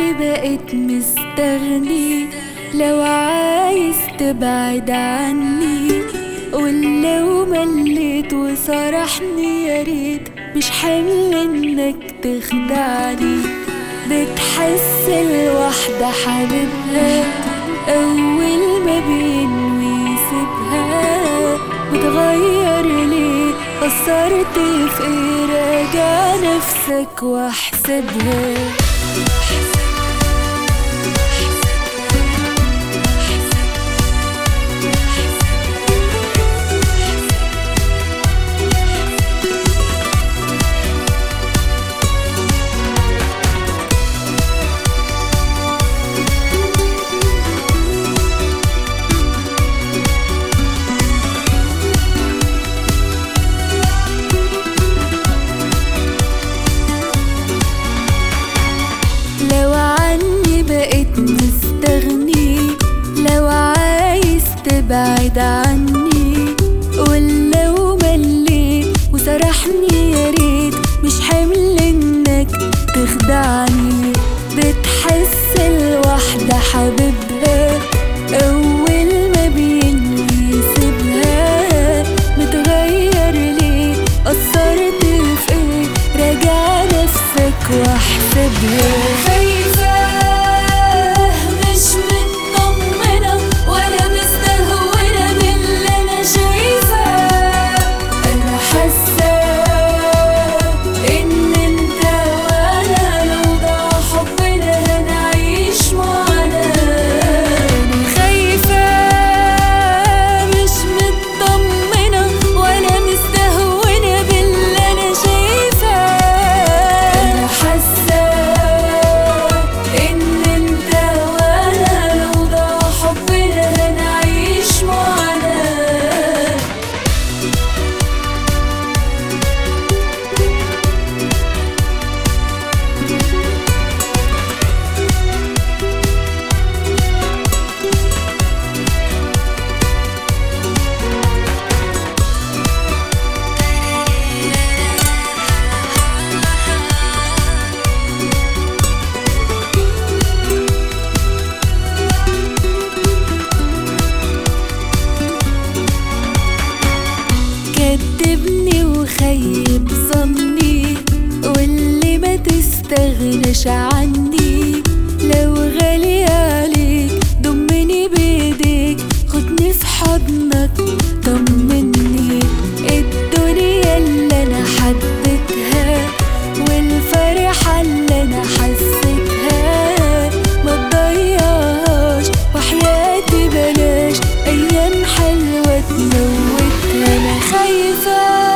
عني بقيت مستغني لو عايز تبعد عني ولو مليت وصرحني يا ريت مش حمل انك تخدعني بتحس الواحدة حبيبها أول ما بينوي يسيبها بتغير ليه قصرت في ايه راجع نفسك واحسبها لو عني بقيت مستغني لو عايز تبعد عني ولو مليت وسرحني يا ريت مش حمل انك تخدعني بتحس الواحدة حبيبها أول ما بينوي يسيبها متغير ليه قصرت في ايه راجع نفسك واحسبها خايفة مش مطمنة ولا مستهونة باللي أنا شايفاه أنا حاسة إن أنت وأنا لو ضاع حبنا هنعيش معانا أنا خايفة مش مطمنة ولا مستهونة باللي أنا شايفاه أنا حاسة إن أنت وأنا لو ضاع حبنا هنعيش معانا كدبني وخيب ظني واللي ما تستغنش عني لو غالي عليك ضمني بايديك خدني في حضنك طمني الدنيا اللي انا حبيتها والفرحة اللي انا حسيتها ما تضيعهاش وحياتي بلاش ايام حلوة تموتها انا خايفة